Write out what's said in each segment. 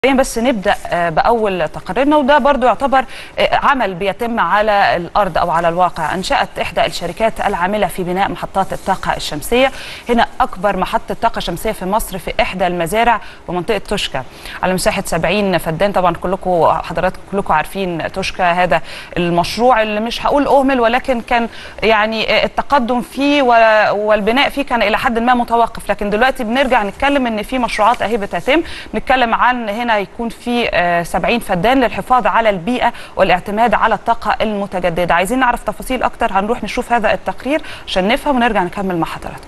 بس نبدا باول تقريرنا وده برضو يعتبر عمل بيتم على الارض او على الواقع انشات احدى الشركات العامله في بناء محطات الطاقه الشمسيه هنا اكبر محطه طاقه شمسيه في مصر في احدى المزارع بمنطقه توشكا على مساحه 70 فدان طبعا كلكم حضراتكم كلكم عارفين توشكا هذا المشروع اللي مش هقول اهمل ولكن كان يعني التقدم فيه والبناء فيه كان الى حد ما متوقف لكن دلوقتي بنرجع نتكلم ان في مشروعات اهي بتتم نتكلم عن هنا هيكون في 70 فدان للحفاظ على البيئه والاعتماد على الطاقه المتجدده عايزين نعرف تفاصيل اكتر هنروح نشوف هذا التقرير عشان نفهم ونرجع نكمل مع حضراتكم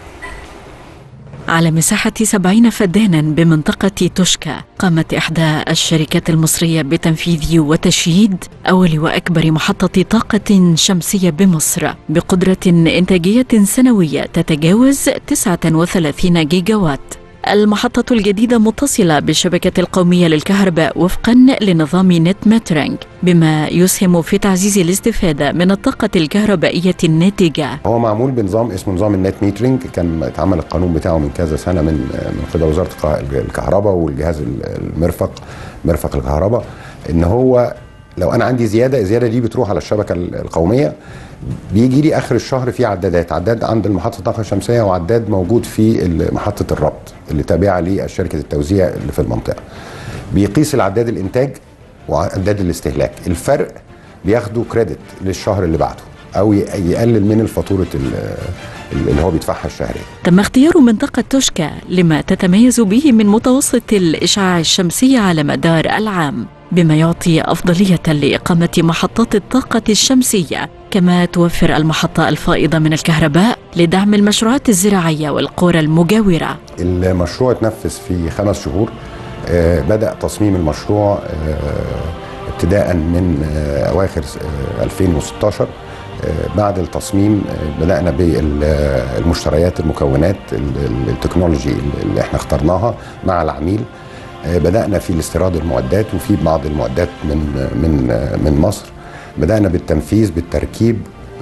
على مساحة سبعين فدانا بمنطقة توشكا قامت إحدى الشركات المصرية بتنفيذ وتشييد أول وأكبر محطة طاقة شمسية بمصر بقدرة إنتاجية سنوية تتجاوز 39 جيجا وات المحطة الجديدة متصلة بالشبكة القومية للكهرباء وفقا لنظام نت مترينج بما يسهم في تعزيز الاستفادة من الطاقة الكهربائية الناتجة هو معمول بنظام اسمه نظام النت ميترينج كان اتعمل القانون بتاعه من كذا سنة من من قبل وزارة الكهرباء والجهاز المرفق مرفق الكهرباء ان هو لو انا عندي زياده الزياده دي بتروح على الشبكه القوميه بيجي لي اخر الشهر في عدادات عداد عند المحطه الطاقه الشمسيه وعداد موجود في محطه الربط اللي تابعه لشركه التوزيع اللي في المنطقه بيقيس العداد الانتاج وعداد الاستهلاك الفرق بياخدوا كريدت للشهر اللي بعده او يقلل من الفاتوره اللي هو بيدفعها الشهريه. تم اختيار منطقه توشكا لما تتميز به من متوسط الاشعاع الشمسي على مدار العام بما يعطي افضليه لاقامه محطات الطاقه الشمسيه كما توفر المحطه الفائضه من الكهرباء لدعم المشروعات الزراعيه والقرى المجاوره. المشروع اتنفذ في خمس شهور آه بدا تصميم المشروع آه ابتداء من آه اواخر 2016 بعد التصميم بدأنا بالمشتريات المكونات التكنولوجي اللي احنا اخترناها مع العميل بدأنا في الاستيراد المعدات وفي بعض المعدات من من من مصر بدأنا بالتنفيذ بالتركيب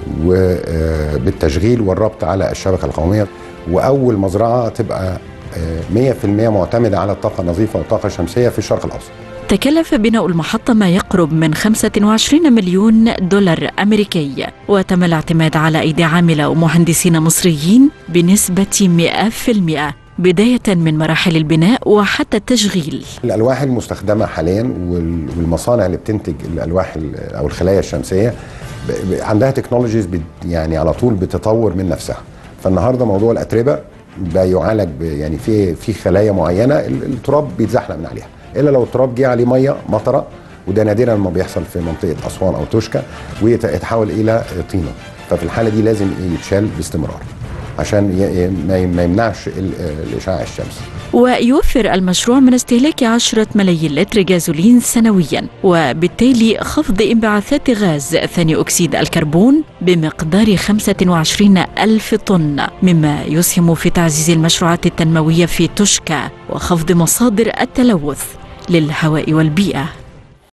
وبالتشغيل والربط على الشبكة القومية وأول مزرعة تبقى 100% معتمدة على الطاقة النظيفة والطاقة الشمسية في الشرق الأوسط تكلف بناء المحطة ما يقرب من 25 مليون دولار أمريكي وتم الاعتماد على أيدي عاملة ومهندسين مصريين بنسبة 100% بداية من مراحل البناء وحتى التشغيل الألواح المستخدمة حاليا والمصانع اللي بتنتج الألواح أو الخلايا الشمسية عندها تكنولوجيز يعني على طول بتطور من نفسها فالنهارده موضوع الأتربة بيعالج يعني في في خلايا معينة التراب بيتزحلق من عليها الا لو التراب جه عليه ميه مطره وده نادرا ما بيحصل في منطقه اسوان او توشكا ويتحول الى طينه ففي الحاله دي لازم يتشال باستمرار عشان ما يمنعش الاشعاع الشمسي ويوفر المشروع من استهلاك عشرة ملايين لتر جازولين سنويا وبالتالي خفض انبعاثات غاز ثاني أكسيد الكربون بمقدار 25 ألف طن مما يسهم في تعزيز المشروعات التنموية في توشكا وخفض مصادر التلوث للهواء والبيئة